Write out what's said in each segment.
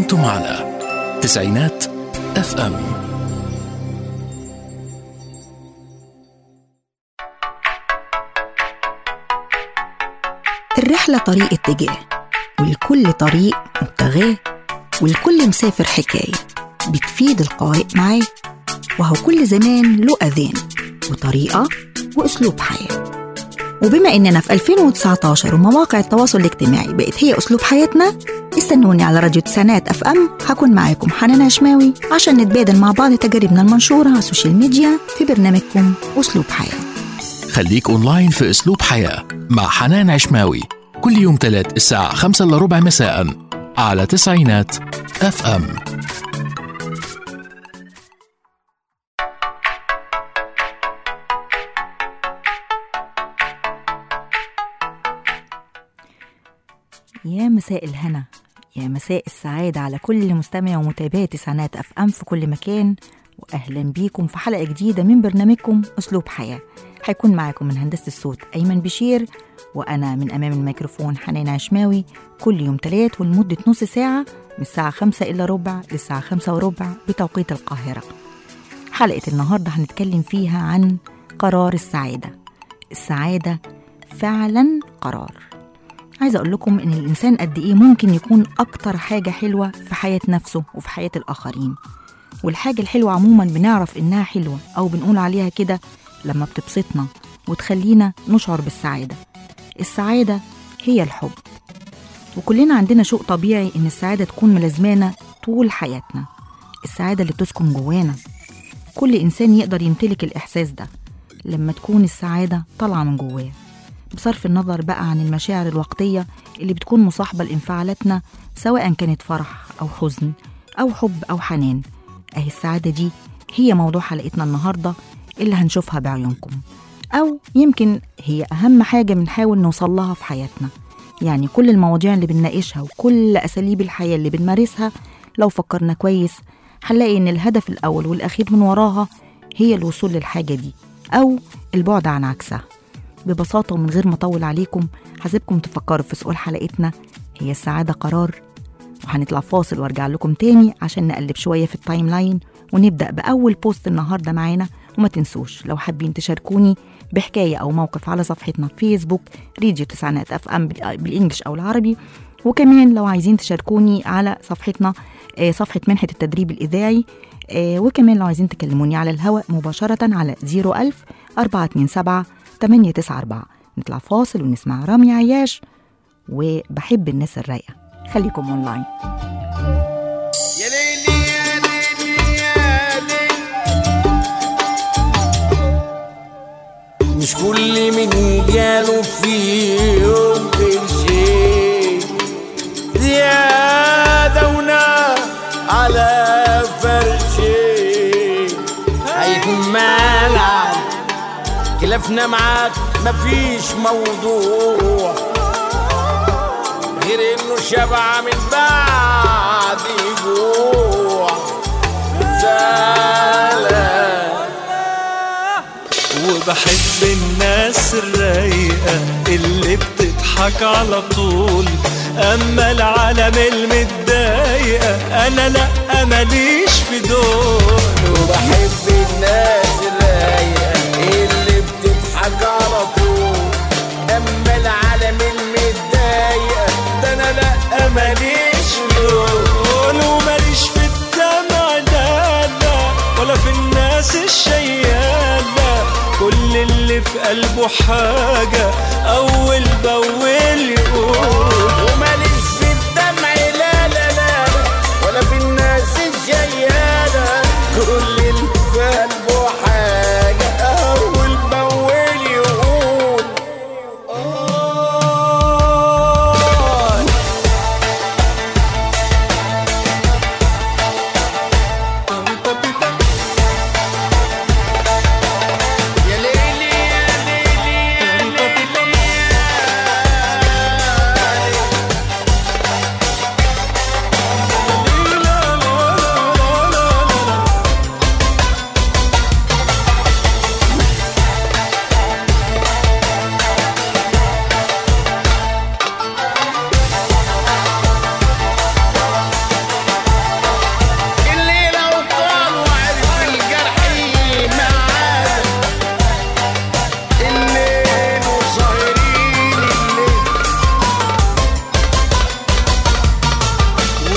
أنتم على تسعينات اف ام الرحلة طريق اتجاه والكل طريق مبتغاه والكل مسافر حكاية بتفيد القارئ معاه وهو كل زمان له أذان وطريقة وأسلوب حياة وبما إننا في 2019 ومواقع التواصل الاجتماعي بقت هي أسلوب حياتنا استنوني على راديو تسعينات اف ام هكون معاكم حنان هشماوي عشان نتبادل مع بعض تجاربنا المنشورة على السوشيال ميديا في برنامجكم أسلوب حياة خليك اونلاين في اسلوب حياة مع حنان عشماوي كل يوم تلات الساعة خمسة إلا ربع مساء على تسعينات اف ام يا مساء الهنا يا مساء السعادة على كل مستمع ومتابع تسعينات أف أم في كل مكان وأهلا بيكم في حلقة جديدة من برنامجكم أسلوب حياة هيكون معاكم من هندسة الصوت أيمن بشير وأنا من أمام الميكروفون حنان عشماوي كل يوم تلات ولمدة نص ساعة من الساعة خمسة إلا ربع للساعة خمسة وربع بتوقيت القاهرة حلقة النهاردة هنتكلم فيها عن قرار السعادة السعادة فعلا قرار عايزة أقول لكم إن الإنسان قد إيه ممكن يكون أكتر حاجة حلوة في حياة نفسه وفي حياة الآخرين والحاجة الحلوة عموما بنعرف إنها حلوة أو بنقول عليها كده لما بتبسطنا وتخلينا نشعر بالسعادة السعادة هي الحب وكلنا عندنا شوق طبيعي إن السعادة تكون ملازمانا طول حياتنا السعادة اللي بتسكن جوانا كل إنسان يقدر يمتلك الإحساس ده لما تكون السعادة طالعة من جواه بصرف النظر بقى عن المشاعر الوقتية اللي بتكون مصاحبة لانفعالاتنا سواء كانت فرح أو حزن أو حب أو حنان أهي السعادة دي هي موضوع حلقتنا النهاردة اللي هنشوفها بعيونكم أو يمكن هي أهم حاجة بنحاول نوصل لها في حياتنا يعني كل المواضيع اللي بنناقشها وكل أساليب الحياة اللي بنمارسها لو فكرنا كويس هنلاقي إن الهدف الأول والأخير من وراها هي الوصول للحاجة دي أو البعد عن عكسها ببساطة ومن غير ما أطول عليكم هسيبكم تفكروا في سؤال حلقتنا هي السعادة قرار وهنطلع فاصل وارجع لكم تاني عشان نقلب شوية في التايم لاين ونبدأ بأول بوست النهاردة معانا وما تنسوش لو حابين تشاركوني بحكاية أو موقف على صفحتنا في فيسبوك راديو تسعينات أف أم بال- بالإنجلش أو العربي وكمان لو عايزين تشاركوني على صفحتنا آه، صفحة منحة التدريب الإذاعي آه، وكمان لو عايزين تكلموني على الهواء مباشرة على 01000 427 894 نطلع فاصل ونسمع رامي عياش وبحب الناس الرايقة خليكم اونلاين يا ليلي يا ليلي يا ليلي مش كل من جاله في يوم قرشين زيادة ونار على فرشين هيكون مالك خلافنا معاك مفيش موضوع غير انه شبع من بعد جوع زعلان وبحب الناس الرايقة اللي بتضحك على طول أما العالم المتضايقة أنا لأ ماليش في دول وبحب الناس الرايقة اللي بتضحك على طول اما العالم المتضايقة ده انا لا ماليش في دول دول وماليش في الدمع لا لا ولا في الناس الشيالة كل اللي في قلبه حاجة أول بأول يقول وماليش في الدمع لا لا لا ولا في الناس الجيالة كل اللي في قلبه حاجة أول بأول يقول آه يا ليلي يا ليلي يا ليلي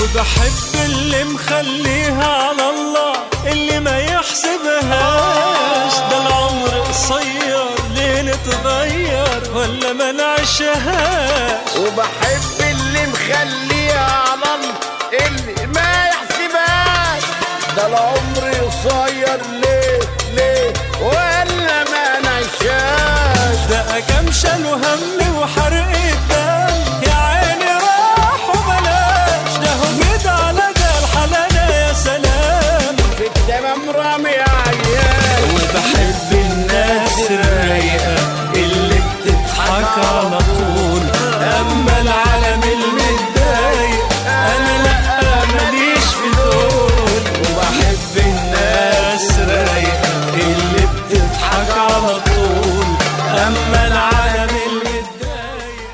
وبحب اللي مخليها على الله اللي ما يحسبهاش ده العمر قصير ليه نتغير ولا ما نعيشهاش وبحب اللي مخليها على الله اللي ما يحسبهاش ده العمر قصير ليه ليه ولا ما نعيشهاش ده كام شال وهم وحرق الدم يا عيني راح وبلاش ده هجد على ده الحلالة يا سلام في التمام رامي عيال وبحب الناس الرايقة اللي بتضحك على طول أما العالم المتضايق أنا لأ ماليش في دول وبحب الناس الرايقة اللي بتضحك على طول أما العالم المتضايق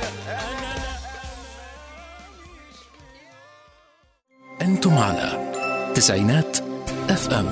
أنتم على تسعينات اف ام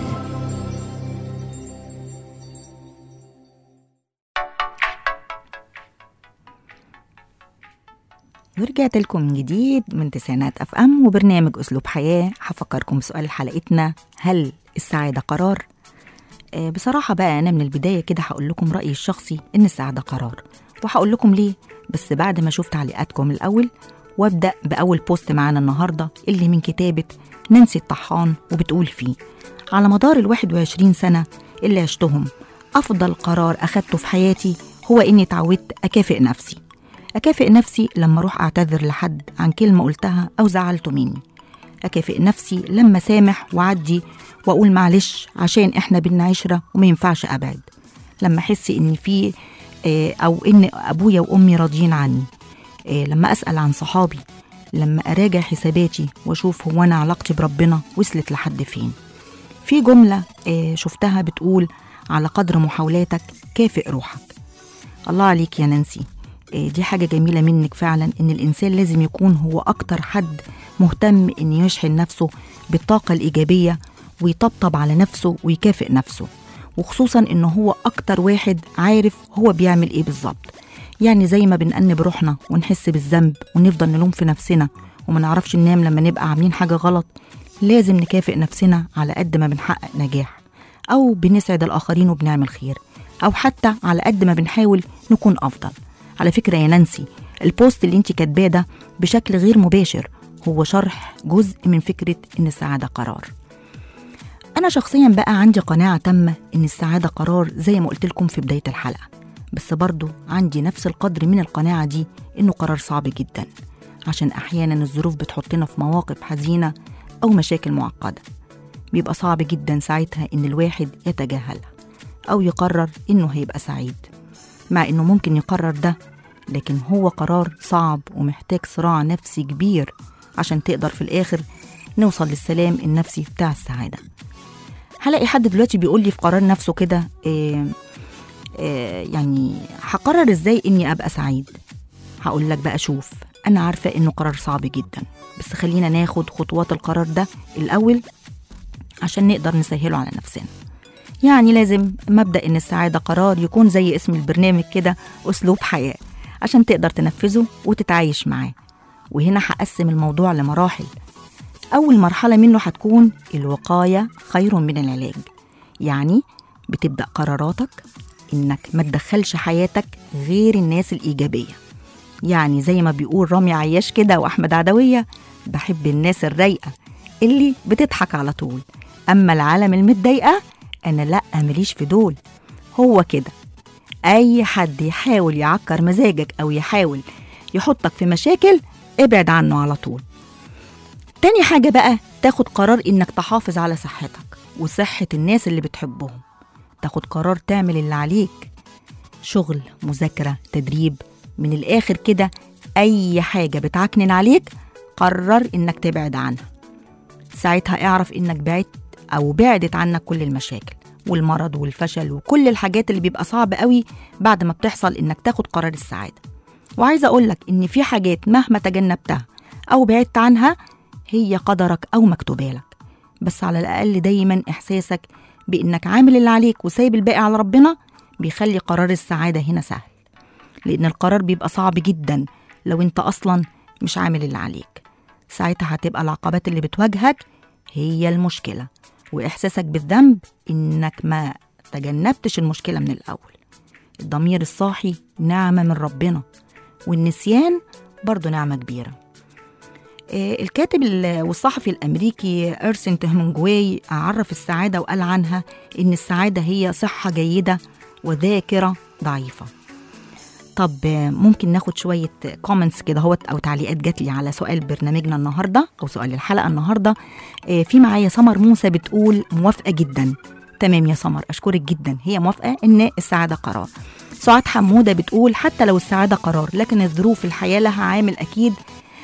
ورجعت لكم من جديد من تسعينات اف ام وبرنامج اسلوب حياه هفكركم بسؤال حلقتنا هل السعاده قرار آه بصراحه بقى انا من البدايه كده هقول لكم رايي الشخصي ان السعاده قرار وهقول لكم ليه بس بعد ما اشوف تعليقاتكم الاول وابدا باول بوست معانا النهارده اللي من كتابه نانسي الطحان وبتقول فيه على مدار ال 21 سنه اللي عشتهم افضل قرار اخدته في حياتي هو اني اتعودت اكافئ نفسي أكافئ نفسي لما أروح أعتذر لحد عن كلمة قلتها أو زعلته مني أكافئ نفسي لما سامح وأعدي وأقول معلش عشان إحنا بينا عشرة وما ينفعش أبعد لما أحس إن في آه، أو إن أبويا وأمي راضيين عني آه، لما أسأل عن صحابي لما أراجع حساباتي وأشوف هو أنا علاقتي بربنا وصلت لحد فين في جملة آه، شفتها بتقول على قدر محاولاتك كافئ روحك الله عليك يا نانسي آه، دي حاجة جميلة منك فعلا إن الإنسان لازم يكون هو أكتر حد مهتم إن يشحن نفسه بالطاقة الإيجابية ويطبطب على نفسه ويكافئ نفسه وخصوصا إن هو أكتر واحد عارف هو بيعمل إيه بالظبط يعني زي ما بنأنب روحنا ونحس بالذنب ونفضل نلوم في نفسنا وما نعرفش ننام لما نبقى عاملين حاجة غلط لازم نكافئ نفسنا على قد ما بنحقق نجاح أو بنسعد الآخرين وبنعمل خير أو حتى على قد ما بنحاول نكون أفضل على فكرة يا نانسي البوست اللي انت كاتباه ده بشكل غير مباشر هو شرح جزء من فكرة إن السعادة قرار أنا شخصيا بقى عندي قناعة تامة إن السعادة قرار زي ما قلت لكم في بداية الحلقة بس برضو عندي نفس القدر من القناعة دي إنه قرار صعب جدا عشان أحيانا الظروف بتحطنا في مواقف حزينة أو مشاكل معقدة بيبقى صعب جدا ساعتها إن الواحد يتجاهلها أو يقرر إنه هيبقى سعيد مع إنه ممكن يقرر ده لكن هو قرار صعب ومحتاج صراع نفسي كبير عشان تقدر في الآخر نوصل للسلام النفسي بتاع السعادة هلاقي حد دلوقتي بيقول لي في قرار نفسه كده إيه إيه يعني هقرر ازاي اني ابقى سعيد هقول لك بقى شوف انا عارفه انه قرار صعب جدا بس خلينا ناخد خطوات القرار ده الاول عشان نقدر نسهله على نفسنا يعني لازم مبدا ان السعاده قرار يكون زي اسم البرنامج كده اسلوب حياه عشان تقدر تنفذه وتتعايش معاه وهنا هقسم الموضوع لمراحل أول مرحلة منه هتكون الوقاية خير من العلاج يعني بتبدأ قراراتك إنك ما تدخلش حياتك غير الناس الإيجابية يعني زي ما بيقول رامي عياش كده وأحمد عدوية بحب الناس الرايقة اللي بتضحك على طول أما العالم المتضايقة أنا لأ ماليش في دول هو كده أي حد يحاول يعكر مزاجك أو يحاول يحطك في مشاكل ابعد عنه على طول تاني حاجة بقى تاخد قرار إنك تحافظ على صحتك وصحة الناس اللي بتحبهم تاخد قرار تعمل اللي عليك شغل مذاكرة تدريب من الآخر كده أي حاجة بتعكنن عليك قرر إنك تبعد عنها ساعتها اعرف إنك بعدت أو بعدت عنك كل المشاكل والمرض والفشل وكل الحاجات اللي بيبقى صعب قوي بعد ما بتحصل إنك تاخد قرار السعادة وعايزة أقولك إن في حاجات مهما تجنبتها أو بعدت عنها هي قدرك أو مكتوبالك بس على الأقل دايما إحساسك بإنك عامل اللي عليك وسايب الباقي على ربنا بيخلي قرار السعادة هنا سهل لأن القرار بيبقى صعب جدا لو أنت أصلا مش عامل اللي عليك ساعتها هتبقى العقبات اللي بتواجهك هي المشكلة وإحساسك بالذنب إنك ما تجنبتش المشكلة من الأول الضمير الصاحي نعمة من ربنا والنسيان برضه نعمة كبيرة آه، الكاتب ال- والصحفي الأمريكي إرسنت هيمنجواي عرف السعادة وقال عنها إن السعادة هي صحة جيدة وذاكرة ضعيفة طب آه، ممكن ناخد شوية كومنتس كده هوت أو تعليقات جات لي على سؤال برنامجنا النهاردة أو سؤال الحلقة النهاردة آه، في معايا سمر موسى بتقول موافقة جدا تمام يا سمر أشكرك جدا هي موافقة إن السعادة قرار سعاد حمودة بتقول حتى لو السعادة قرار لكن الظروف الحياة لها عامل أكيد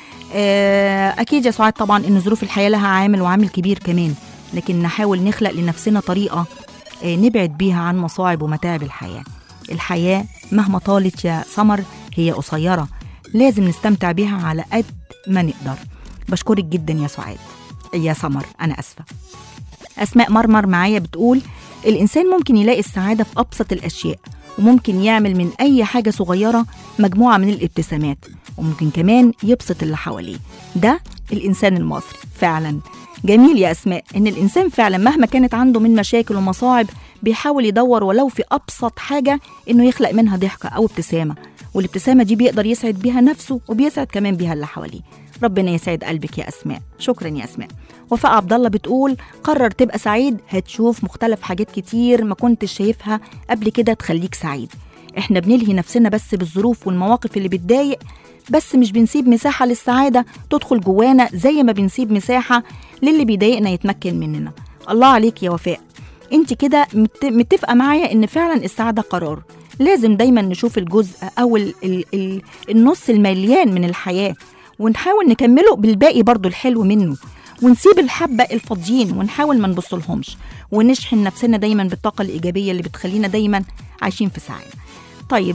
آه، أكيد يا سعاد طبعا إن ظروف الحياة لها عامل وعامل كبير كمان لكن نحاول نخلق لنفسنا طريقة آه، نبعد بيها عن مصاعب ومتاعب الحياة الحياة مهما طالت يا سمر هي قصيرة لازم نستمتع بيها على قد ما نقدر بشكرك جدا يا سعاد يا سمر أنا أسفة أسماء مرمر معايا بتقول الإنسان ممكن يلاقي السعادة في أبسط الأشياء وممكن يعمل من أي حاجة صغيرة مجموعة من الابتسامات وممكن كمان يبسط اللي حواليه ده الإنسان المصري فعلا جميل يا أسماء إن الإنسان فعلا مهما كانت عنده من مشاكل ومصاعب بيحاول يدور ولو في أبسط حاجة إنه يخلق منها ضحكة أو ابتسامة والابتسامة دي بيقدر يسعد بيها نفسه وبيسعد كمان بيها اللي حواليه ربنا يسعد قلبك يا أسماء شكرا يا أسماء وفاء عبد الله بتقول قرر تبقى سعيد هتشوف مختلف حاجات كتير ما كنتش شايفها قبل كده تخليك سعيد احنا بنلهي نفسنا بس بالظروف والمواقف اللي بتضايق بس مش بنسيب مساحة للسعادة تدخل جوانا زي ما بنسيب مساحة للي بيضايقنا يتمكن مننا الله عليك يا وفاء انت كده مت- متفقة معايا ان فعلا السعادة قرار لازم دايما نشوف الجزء او ال ال ال النص المليان من الحياة ونحاول نكمله بالباقي برضو الحلو منه ونسيب الحبة الفاضيين ونحاول ما نبصلهمش ونشحن نفسنا دايما بالطاقة الإيجابية اللي بتخلينا دايما عايشين في سعادة طيب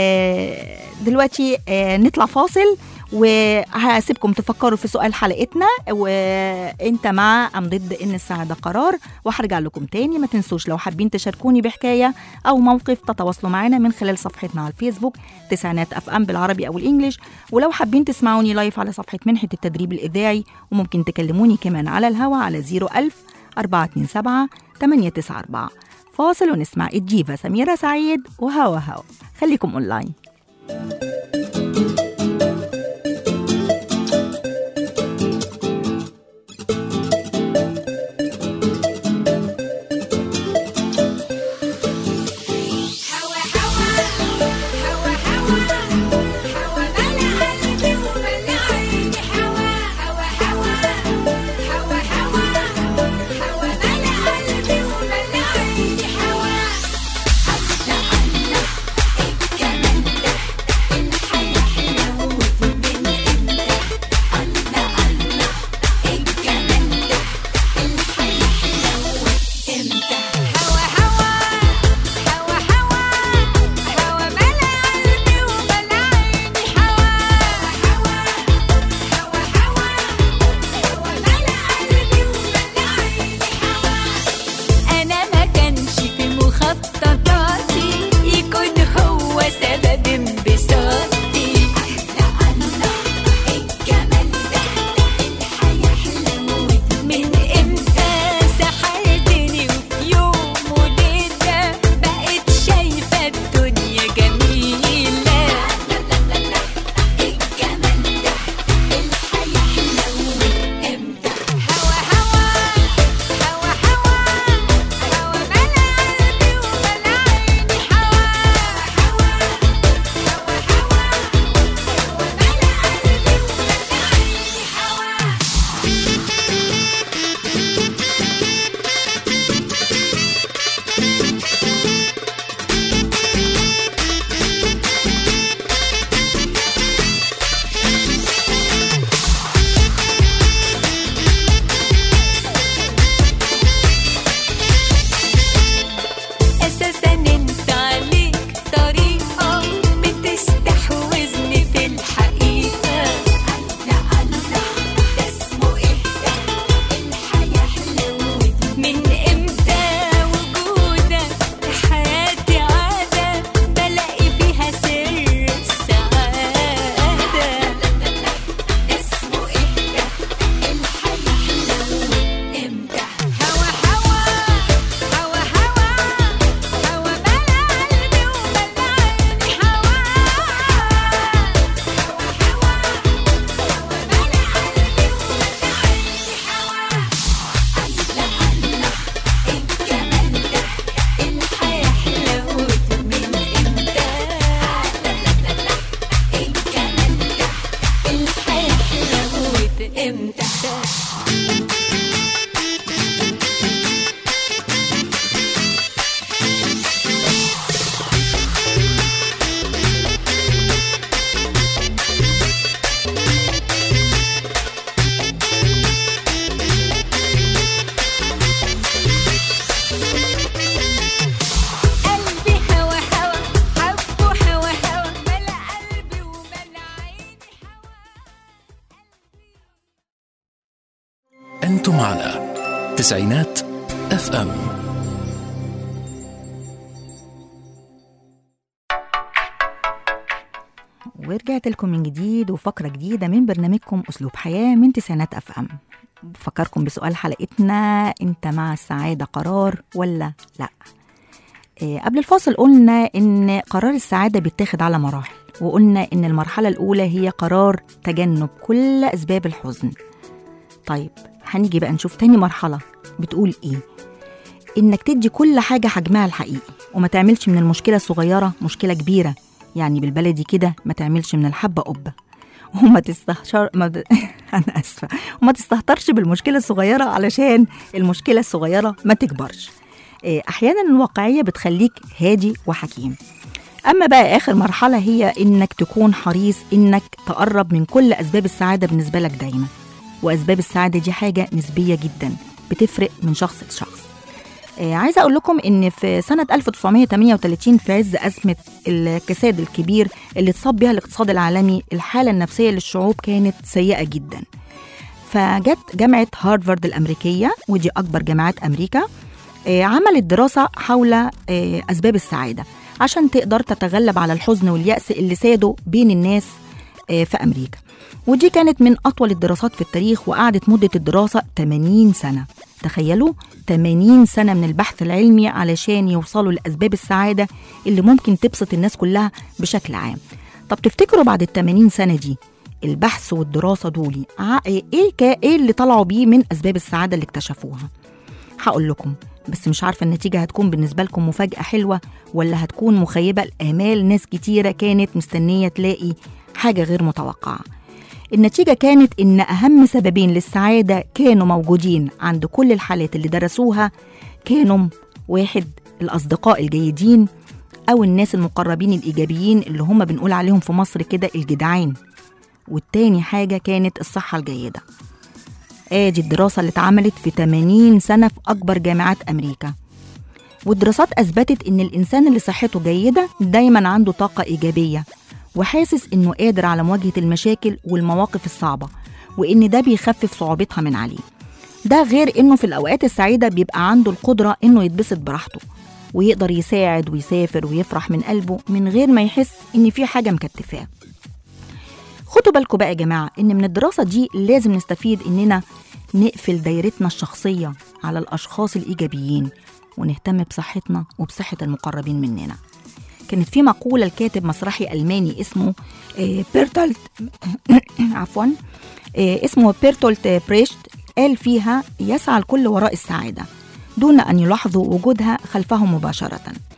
آه دلوقتي آه نطلع فاصل وهسيبكم تفكروا في سؤال حلقتنا وانت مع ام ضد ان السعاده قرار وهرجع لكم تاني ما تنسوش لو حابين تشاركوني بحكايه او موقف تتواصلوا معنا من خلال صفحتنا على الفيسبوك تسعينات اف ام بالعربي او الانجليش ولو حابين تسمعوني لايف على صفحه منحه التدريب الاذاعي وممكن تكلموني كمان على الهوا على 01000 427 894 فاصل ونسمع الجيفا سميرة سعيد وهوا هوا خليكم اونلاين حوا حوا حوا حوا حوا بلا قلبي وبلا عيني حوا حوا حوا حوا حوا حوا بلا قلبي وبلا عيني حوا الله الله الكلام أنتم على تسعينات اف ام ورجعت لكم من جديد وفقرة جديدة من برنامجكم أسلوب حياة من تسعينات أف أم بفكركم بسؤال حلقتنا أنت مع السعادة قرار ولا لأ إيه، قبل الفاصل قلنا إن قرار السعادة بيتاخد على مراحل وقلنا إن المرحلة الأولى هي قرار تجنب كل أسباب الحزن طيب هنيجي بقى نشوف تاني مرحلة بتقول إيه إنك تدي كل حاجة حجمها الحقيقي وما تعملش من المشكلة الصغيرة مشكلة كبيرة يعني بالبلدي كده ما تعملش من الحبة قبة وما تستهشر ما ب... انا اسفه وما تستهترش بالمشكله الصغيره علشان المشكله الصغيره ما تكبرش إيه، احيانا الواقعيه بتخليك هادي وحكيم اما بقى اخر مرحله هي انك تكون حريص انك تقرب من كل اسباب السعاده بالنسبه لك دايما واسباب السعاده دي حاجه نسبيه جدا بتفرق من شخص لشخص آه، عايزه اقول لكم ان في سنه 1938 في عز ازمه الكساد الكبير اللي اتصاب بها الاقتصاد العالمي الحاله النفسيه للشعوب كانت سيئه جدا فجت جامعه هارفارد الامريكيه ودي اكبر جامعات امريكا آه، عملت دراسه حول آه، اسباب السعاده عشان تقدر تتغلب على الحزن واليأس اللي سادوا بين الناس آه، في امريكا ودي كانت من اطول الدراسات في التاريخ وقعدت مده الدراسه 80 سنه تخيلوا 80 سنة من البحث العلمي علشان يوصلوا لأسباب السعادة اللي ممكن تبسط الناس كلها بشكل عام طب تفتكروا بعد ال 80 سنة دي البحث والدراسة دولي ع- ايه كا ايه اللي طلعوا بيه من أسباب السعادة اللي اكتشفوها هقول لكم بس مش عارفة النتيجة هتكون بالنسبة لكم مفاجأة حلوة ولا هتكون مخيبة لآمال ناس كتيرة كانت مستنية تلاقي حاجة غير متوقعة النتيجة كانت إن أهم سببين للسعادة كانوا موجودين عند كل الحالات اللي درسوها كانوا واحد الأصدقاء الجيدين أو الناس المقربين الإيجابيين اللي هم بنقول عليهم في مصر كده الجدعان والتاني حاجة كانت الصحة الجيدة آدي الدراسة اللي اتعملت في 80 سنة في أكبر جامعات أمريكا والدراسات أثبتت إن الإنسان اللي صحته جيدة دايما عنده طاقة إيجابية وحاسس إنه قادر على مواجهة المشاكل والمواقف الصعبة وإن ده بيخفف صعوبتها من عليه ده غير إنه في الأوقات السعيدة بيبقى عنده القدرة إنه يتبسط براحته ويقدر يساعد ويسافر ويفرح من قلبه من غير ما يحس إن في حاجة مكتفاه خدوا بالكم بقى يا جماعة إن من الدراسة دي لازم نستفيد إننا نقفل دايرتنا الشخصية على الأشخاص الإيجابيين ونهتم بصحتنا وبصحة المقربين مننا كانت في مقولة لكاتب مسرحي ألماني اسمه آه، بيرتولت عفوا آه، اسمه بيرتولت بريشت قال فيها يسعى الكل وراء السعادة دون أن يلاحظوا وجودها خلفهم مباشرة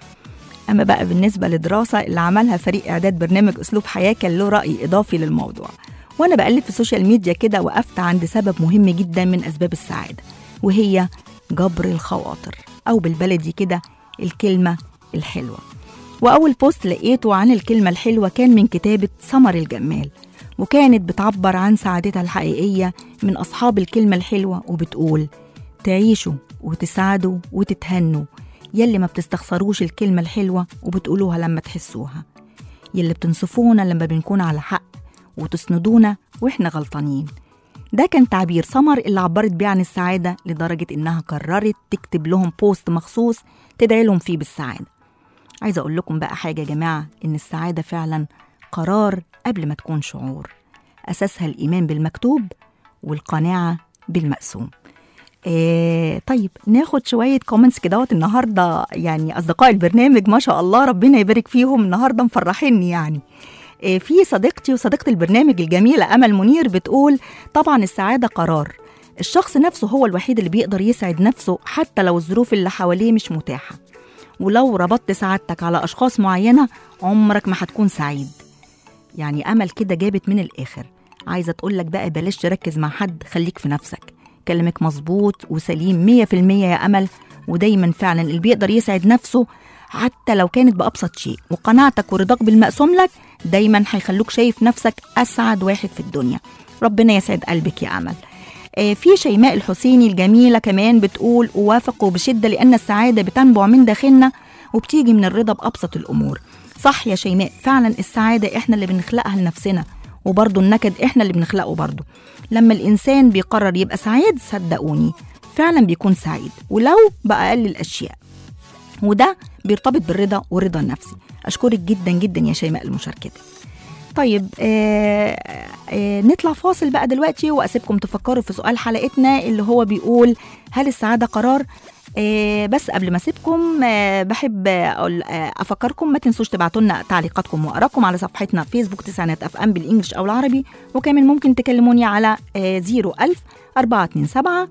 أما بقى بالنسبة للدراسة اللي عملها فريق إعداد برنامج أسلوب حياة كان له رأي إضافي للموضوع وأنا بقلب في السوشيال ميديا كده وقفت عند سبب مهم جدا من أسباب السعادة وهي جبر الخواطر أو بالبلدي كده الكلمة الحلوة وأول بوست لقيته عن الكلمة الحلوة كان من كتابة سمر الجمال وكانت بتعبر عن سعادتها الحقيقية من أصحاب الكلمة الحلوة وبتقول تعيشوا وتسعدوا وتتهنوا يلي ما بتستخسروش الكلمة الحلوة وبتقولوها لما تحسوها يلي بتنصفونا لما بنكون على حق وتسندونا واحنا غلطانين ده كان تعبير سمر اللي عبرت بيه عن السعادة لدرجة إنها قررت تكتب لهم بوست مخصوص تدعي لهم فيه بالسعادة عايزة أقول لكم بقى حاجة يا جماعة إن السعادة فعلا قرار قبل ما تكون شعور أساسها الإيمان بالمكتوب والقناعة بالمقسوم إيه طيب ناخد شوية كومنتس كدهوت النهاردة يعني أصدقاء البرنامج ما شاء الله ربنا يبارك فيهم النهاردة مفرحيني يعني إيه في صديقتي وصديقة البرنامج الجميلة أمل منير بتقول طبعا السعادة قرار الشخص نفسه هو الوحيد اللي بيقدر يسعد نفسه حتى لو الظروف اللي حواليه مش متاحة ولو ربطت سعادتك على أشخاص معينة عمرك ما هتكون سعيد يعني أمل كده جابت من الآخر عايزة تقولك بقى بلاش تركز مع حد خليك في نفسك كلامك مظبوط وسليم مية في المية يا أمل ودايما فعلا اللي بيقدر يسعد نفسه حتى لو كانت بأبسط شيء وقناعتك ورضاك بالمقسوم لك دايما هيخلوك شايف نفسك أسعد واحد في الدنيا ربنا يسعد قلبك يا أمل آه، في شيماء الحسيني الجميلة كمان بتقول أوافق بشدة لأن السعادة بتنبع من داخلنا وبتيجي من الرضا بأبسط الأمور صح يا شيماء فعلا السعادة إحنا اللي بنخلقها لنفسنا وبرضه النكد احنا اللي بنخلقه برضه لما الانسان بيقرر يبقى سعيد صدقوني فعلا بيكون سعيد ولو باقل الاشياء وده بيرتبط بالرضا والرضا النفسي اشكرك جدا جدا يا شيماء لمشاركتك طيب آه آه نطلع فاصل بقى دلوقتي واسيبكم تفكروا في سؤال حلقتنا اللي هو بيقول هل السعاده قرار آه بس قبل ما اسيبكم آه بحب أقول آه افكركم ما تنسوش تبعتوا لنا تعليقاتكم وارائكم على صفحتنا فيسبوك تسعينات اف ام بالانجلش او العربي وكمان ممكن تكلموني على آه 01000 427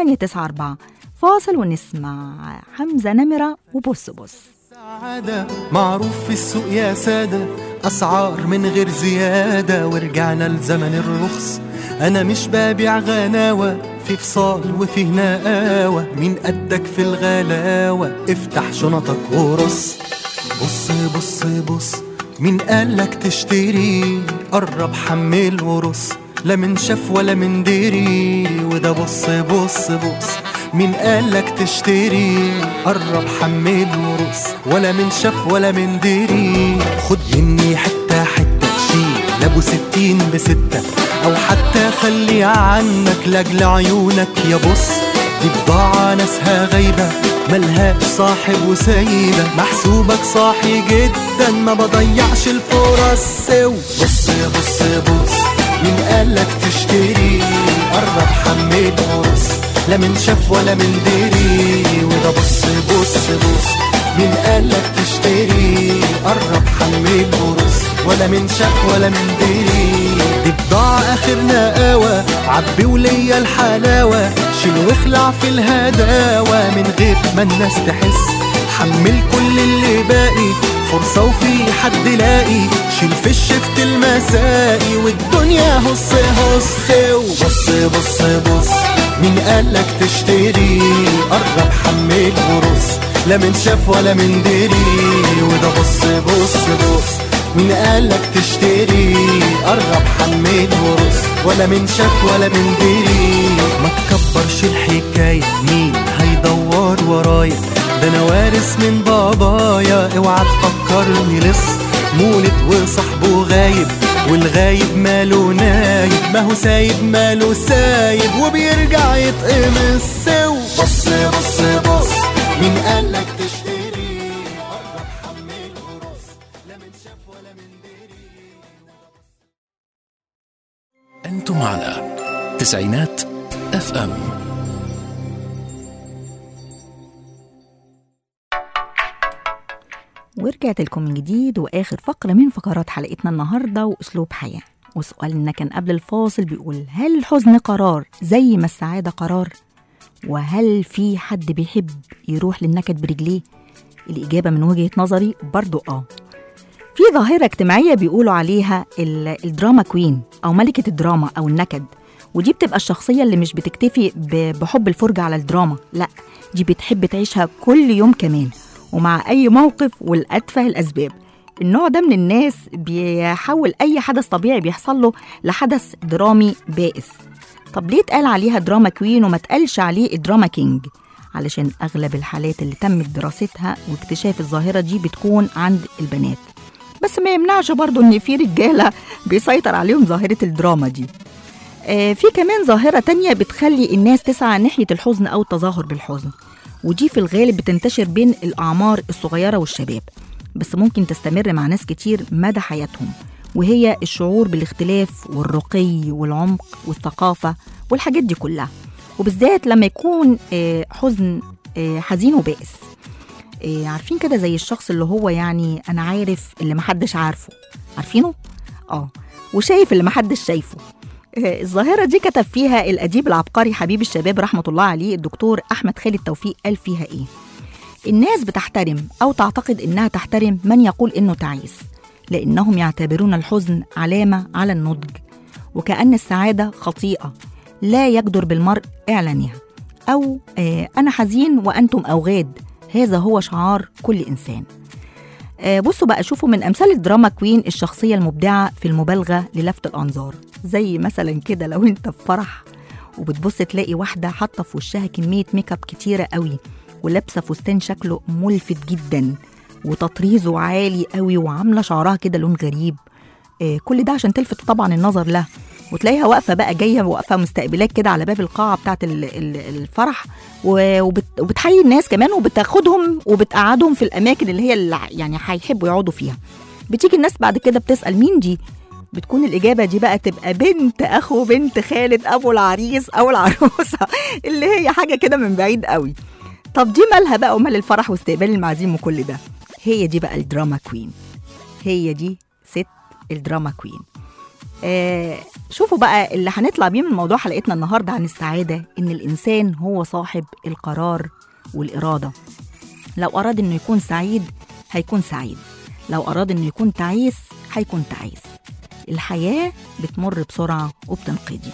894 فاصل ونسمع حمزه نمره وبص بص سعادة معروف في السوق يا سادة أسعار من غير زيادة ورجعنا لزمن الرخص أنا مش ببيع غناوة في فصال وفيه نقاوة مين قدك في الغلاوة افتح شنطك ورص بص بص بص مين قالك تشتري قرب حمل ورص لا من شاف ولا من دري وده بص بص بص مين قالك تشتري قرب حمل ورص ولا من شاف ولا من دري خد مني حتة حتة شيل لابو ستين بستة أو حتى خلي عنك لأجل عيونك يا بص دي بضاعة ناسها غايبة ملهاش صاحب وسايبة محسوبك صاحي جدا ما بضيعش الفرص سو بص بص بص مين قالك تشتري قرب حمل ورص لا من شاف ولا من دري وده بص بص بص مين قالك تشتري قرب حمل ورص ولا من شاف ولا من دري دي بضاعة آخر نقاوة عبي وليا الحلاوة شيل واخلع في الهداوة من غير ما الناس تحس حمل كل اللي باقي فرصة وفي حد لاقي شيل في الشفت المسائي والدنيا هص هص بص بص بص مين قالك تشتري قرب حمل ورص لا من شاف ولا من دري وده بص بص بص مين قالك تشتري قرب حمل ورص ولا من شاف ولا من دري ما تكبرش الحكاية مين هيدور ورايا ده انا وارث من بابايا اوعى تفكرني لص مولد وصاحبه غايب والغايب ماله نايب ما هو سايب ماله سايب وبيرجع يتقمص سو بص بص بص مين قالك تشتري قرب حمل ورص لا من شاف ولا من دري أنتم على تسعينات اف ام ورجعت لكم من جديد واخر فقره من فقرات حلقتنا النهارده واسلوب حياه وسؤالنا كان قبل الفاصل بيقول هل الحزن قرار زي ما السعاده قرار وهل في حد بيحب يروح للنكد برجليه الاجابه من وجهه نظري برضو اه في ظاهرة اجتماعية بيقولوا عليها ال- الدراما كوين أو ملكة الدراما أو النكد ودي بتبقى الشخصية اللي مش بتكتفي ب- بحب الفرجة على الدراما لا دي بتحب تعيشها كل يوم كمان ومع أي موقف والأتفه الأسباب النوع ده من الناس بيحول أي حدث طبيعي بيحصل له لحدث درامي بائس طب ليه اتقال عليها دراما كوين وما اتقالش عليه الدراما كينج علشان أغلب الحالات اللي تمت دراستها واكتشاف الظاهرة دي بتكون عند البنات بس ما يمنعش برضو ان في رجاله بيسيطر عليهم ظاهره الدراما دي آه، في كمان ظاهره تانية بتخلي الناس تسعى ناحيه الحزن او التظاهر بالحزن ودي في الغالب بتنتشر بين الاعمار الصغيره والشباب بس ممكن تستمر مع ناس كتير مدى حياتهم وهي الشعور بالاختلاف والرقي والعمق والثقافه والحاجات دي كلها وبالذات لما يكون آه، حزن آه، حزين وبائس إيه عارفين كده زي الشخص اللي هو يعني انا عارف اللي محدش عارفه عارفينه اه وشايف اللي محدش شايفه إيه الظاهرة دي كتب فيها الأديب العبقري حبيب الشباب رحمة الله عليه الدكتور أحمد خالد توفيق قال فيها إيه الناس بتحترم أو تعتقد إنها تحترم من يقول إنه تعيس لأنهم يعتبرون الحزن علامة على النضج وكأن السعادة خطيئة لا يجدر بالمرء إعلانها أو آه أنا حزين وأنتم أوغاد هذا هو شعار كل إنسان آه بصوا بقى شوفوا من أمثال الدراما كوين الشخصية المبدعة في المبالغة للفت الأنظار زي مثلا كده لو أنت في فرح وبتبص تلاقي واحدة حاطة في وشها كمية ميك اب كتيرة قوي ولابسة فستان شكله ملفت جدا وتطريزه عالي قوي وعاملة شعرها كده لون غريب آه، كل ده عشان تلفت طبعا النظر لها وتلاقيها واقفه بقى جايه واقفه مستقبلاك كده على باب القاعه بتاعه ال- ال- الفرح و- وبت- وبتحيي الناس كمان وبتاخدهم وبتقعدهم في الاماكن اللي هي اللي يعني هيحبوا يقعدوا فيها بتيجي الناس بعد كده بتسال مين دي بتكون الإجابة دي بقى تبقى بنت أخو بنت خالد أبو العريس أو العروسة اللي هي حاجة كده من بعيد قوي طب دي مالها بقى ومال الفرح واستقبال المعازيم وكل ده هي دي بقى الدراما كوين هي دي ست الدراما كوين آه شوفوا بقى اللي هنطلع بيه من موضوع حلقتنا النهارده عن السعاده ان الانسان هو صاحب القرار والاراده لو اراد انه يكون سعيد هيكون سعيد لو اراد انه يكون تعيس هيكون تعيس الحياه بتمر بسرعه وبتنقضي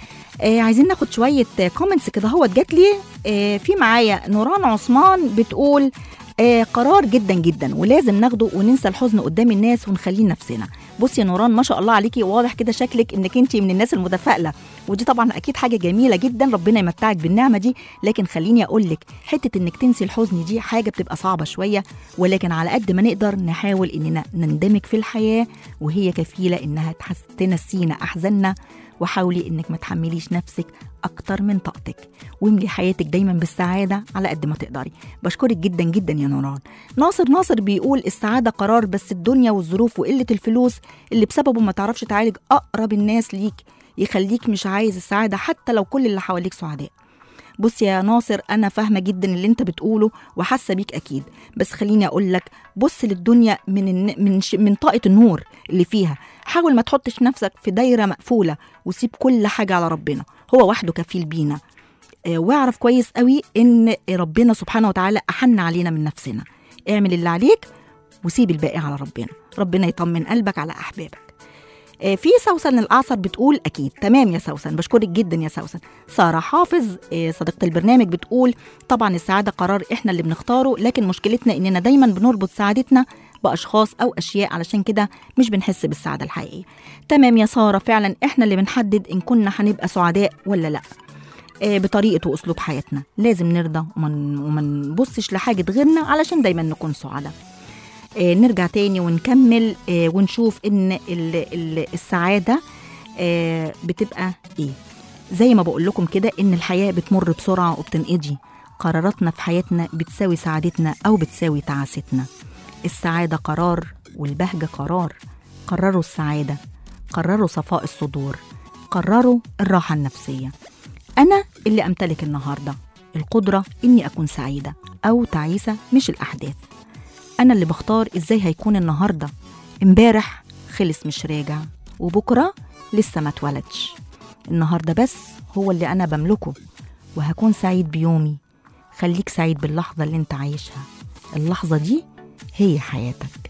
آه عايزين ناخد شويه كومنتس كده هو جات لي آه في معايا نوران عثمان بتقول آه قرار جدا جدا ولازم ناخده وننسى الحزن قدام الناس ونخليه نفسنا بصي يا نوران ما شاء الله عليكي واضح كده شكلك انك انت من الناس المتفائله ودي طبعا اكيد حاجه جميله جدا ربنا يمتعك بالنعمه دي لكن خليني اقول لك حته انك تنسي الحزن دي حاجه بتبقى صعبه شويه ولكن على قد ما نقدر نحاول اننا نندمج في الحياه وهي كفيله انها تحس تنسينا احزاننا وحاولي انك ما تحمليش نفسك اكتر من طاقتك واملي حياتك دايما بالسعاده على قد ما تقدري بشكرك جدا جدا يا نوران ناصر ناصر بيقول السعاده قرار بس الدنيا والظروف وقله الفلوس اللي بسببه ما تعرفش تعالج اقرب الناس ليك يخليك مش عايز السعاده حتى لو كل اللي حواليك سعداء بص يا ناصر انا فاهمه جدا اللي انت بتقوله وحاسه بيك اكيد بس خليني اقول لك بص للدنيا من الن- من ش- من طاقه النور اللي فيها حاول ما تحطش نفسك في دايره مقفوله وسيب كل حاجه على ربنا هو وحده كفيل بينا آه، واعرف كويس قوي ان ربنا سبحانه وتعالى احن علينا من نفسنا اعمل اللي عليك وسيب الباقي على ربنا ربنا يطمن قلبك على احبابك آه، في سوسن الاعصر بتقول اكيد تمام يا سوسن بشكرك جدا يا سوسن ساره حافظ آه، صديقه البرنامج بتقول طبعا السعاده قرار احنا اللي بنختاره لكن مشكلتنا اننا دايما بنربط سعادتنا باشخاص او اشياء علشان كده مش بنحس بالسعاده الحقيقيه تمام يا ساره فعلا احنا اللي بنحدد ان كنا هنبقى سعداء ولا لا آه، بطريقه واسلوب حياتنا لازم نرضى ومن وما نبصش لحاجه غيرنا علشان دايما نكون سعداء آه، نرجع تاني ونكمل آه، ونشوف ان ال- ال- السعاده آه، بتبقى ايه زي ما بقول لكم كده ان الحياه بتمر بسرعه وبتنقضي قراراتنا في حياتنا بتساوي سعادتنا او بتساوي تعاستنا السعاده قرار والبهجه قرار قرروا السعاده قرروا صفاء الصدور قرروا الراحه النفسيه انا اللي امتلك النهارده القدره اني اكون سعيده او تعيسه مش الاحداث أنا اللي بختار إزاي هيكون النهاردة امبارح خلص مش راجع وبكرة لسه ما اتولدش النهاردة بس هو اللي أنا بملكه وهكون سعيد بيومي خليك سعيد باللحظة اللي انت عايشها اللحظة دي هي حياتك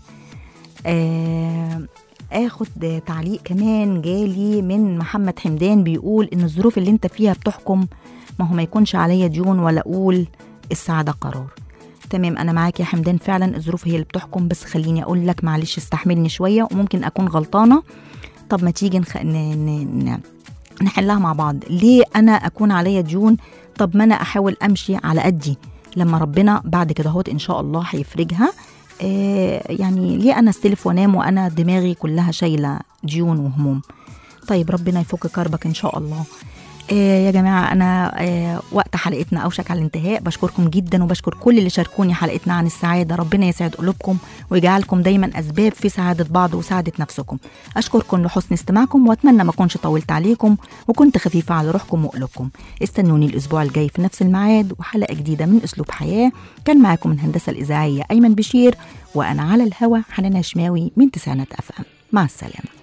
آه اخد تعليق كمان جالي من محمد حمدان بيقول ان الظروف اللي انت فيها بتحكم ما هو ما يكونش عليا ديون ولا اقول السعادة قرار تمام انا معاك يا حمدان فعلا الظروف هي اللي بتحكم بس خليني اقول لك معلش استحملني شويه وممكن اكون غلطانه طب ما تيجي نخ... ن... ن... ن... نحلها مع بعض ليه انا اكون عليا ديون طب ما انا احاول امشي على قدي لما ربنا بعد كده هوت ان شاء الله هيفرجها آه يعني ليه انا استلف وانام وانا دماغي كلها شايله ديون وهموم طيب ربنا يفك كربك ان شاء الله آه يا جماعة أنا آه وقت حلقتنا أوشك على الانتهاء بشكركم جدا وبشكر كل اللي شاركوني حلقتنا عن السعادة ربنا يسعد قلوبكم ويجعلكم دايما أسباب في سعادة بعض وسعادة نفسكم أشكركم لحسن استماعكم وأتمنى ما أكونش طولت عليكم وكنت خفيفة على روحكم وقلوبكم استنوني الأسبوع الجاي في نفس الميعاد وحلقة جديدة من أسلوب حياة كان معاكم من هندسة الإذاعية أيمن بشير وأنا على الهوا حنان شماوي من تسعينات أف أم مع السلامة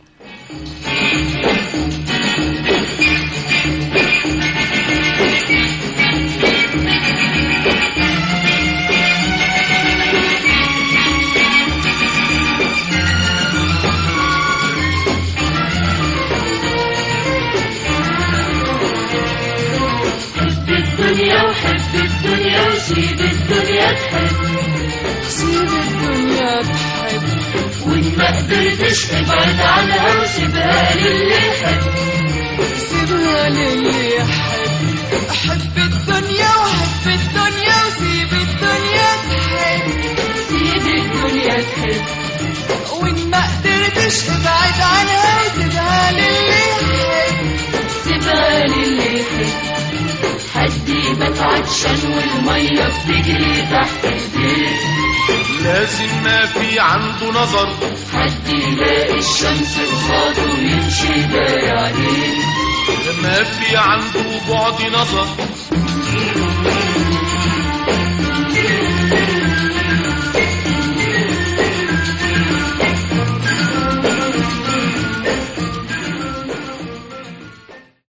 الدنيا وحب الدنيا وسيب الدنيا تحب سيب الدنيا تحب وإن ما قدرتش ابعد عنها وسيبها للي يحب سيبها للي يحب أحب الدنيا وحب الدنيا وسيب الدنيا تحب سيب الدنيا تحب وإن ما قدرتش تبعدش ابعد عنها وسيبها للي يحب سيبها للي يحب حد يبات عطشان والمية بتجري تحت ايديه لازم ما في عنده نظر حد يلاقي الشمس قصاده ويمشي داير عليه ما في عنده بعد نظر